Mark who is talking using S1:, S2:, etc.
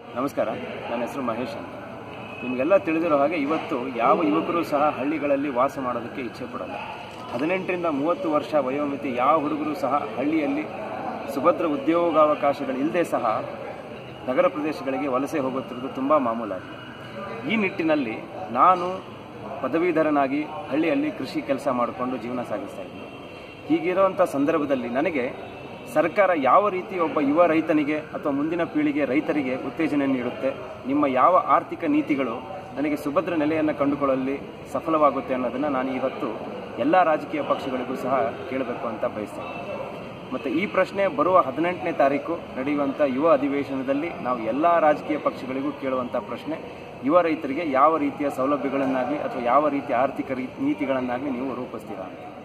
S1: ನಮಸ್ಕಾರ ನನ್ನ ಹೆಸರು ಮಹೇಶ್ ಅಂತ ನಿಮಗೆಲ್ಲ ತಿಳಿದಿರೋ ಹಾಗೆ ಇವತ್ತು ಯಾವ ಯುವಕರು ಸಹ ಹಳ್ಳಿಗಳಲ್ಲಿ ವಾಸ ಮಾಡೋದಕ್ಕೆ ಇಚ್ಛೆ ಪಡಲ್ಲ ಹದಿನೆಂಟರಿಂದ ಮೂವತ್ತು ವರ್ಷ ವಯೋಮಿತಿ ಯಾವ ಹುಡುಗರು ಸಹ ಹಳ್ಳಿಯಲ್ಲಿ ಸುಭದ್ರ ಉದ್ಯೋಗಾವಕಾಶಗಳು ಇಲ್ಲದೆ ಸಹ ನಗರ ಪ್ರದೇಶಗಳಿಗೆ ವಲಸೆ ಹೋಗುತ್ತಿರುವುದು ತುಂಬ ಮಾಮೂಲಾಗಿದೆ ಈ ನಿಟ್ಟಿನಲ್ಲಿ ನಾನು ಪದವೀಧರನಾಗಿ ಹಳ್ಳಿಯಲ್ಲಿ ಕೃಷಿ ಕೆಲಸ ಮಾಡಿಕೊಂಡು ಜೀವನ ಸಾಗಿಸ್ತಾ ಇದ್ದೀನಿ ಹೀಗಿರುವಂಥ ಸಂದರ್ಭದಲ್ಲಿ ನನಗೆ ಸರ್ಕಾರ ಯಾವ ರೀತಿ ಒಬ್ಬ ಯುವ ರೈತನಿಗೆ ಅಥವಾ ಮುಂದಿನ ಪೀಳಿಗೆ ರೈತರಿಗೆ ಉತ್ತೇಜನ ನೀಡುತ್ತೆ ನಿಮ್ಮ ಯಾವ ಆರ್ಥಿಕ ನೀತಿಗಳು ನನಗೆ ಸುಭದ್ರ ನೆಲೆಯನ್ನು ಕಂಡುಕೊಳ್ಳಲು ಸಫಲವಾಗುತ್ತೆ ಅನ್ನೋದನ್ನು ನಾನು ಇವತ್ತು ಎಲ್ಲ ರಾಜಕೀಯ ಪಕ್ಷಗಳಿಗೂ ಸಹ ಕೇಳಬೇಕು ಅಂತ ಬಯಸ್ತೇನೆ ಮತ್ತು ಈ ಪ್ರಶ್ನೆ ಬರುವ ಹದಿನೆಂಟನೇ ತಾರೀಕು ನಡೆಯುವಂಥ ಯುವ ಅಧಿವೇಶನದಲ್ಲಿ ನಾವು ಎಲ್ಲ ರಾಜಕೀಯ ಪಕ್ಷಗಳಿಗೂ ಕೇಳುವಂಥ ಪ್ರಶ್ನೆ ಯುವ ರೈತರಿಗೆ ಯಾವ ರೀತಿಯ ಸೌಲಭ್ಯಗಳನ್ನಾಗಲಿ ಅಥವಾ ಯಾವ ರೀತಿಯ ಆರ್ಥಿಕ ರೀ ನೀತಿಗಳನ್ನಾಗಲಿ ನೀವು ರೂಪಿಸ್ತೀರಾ ಅಂತ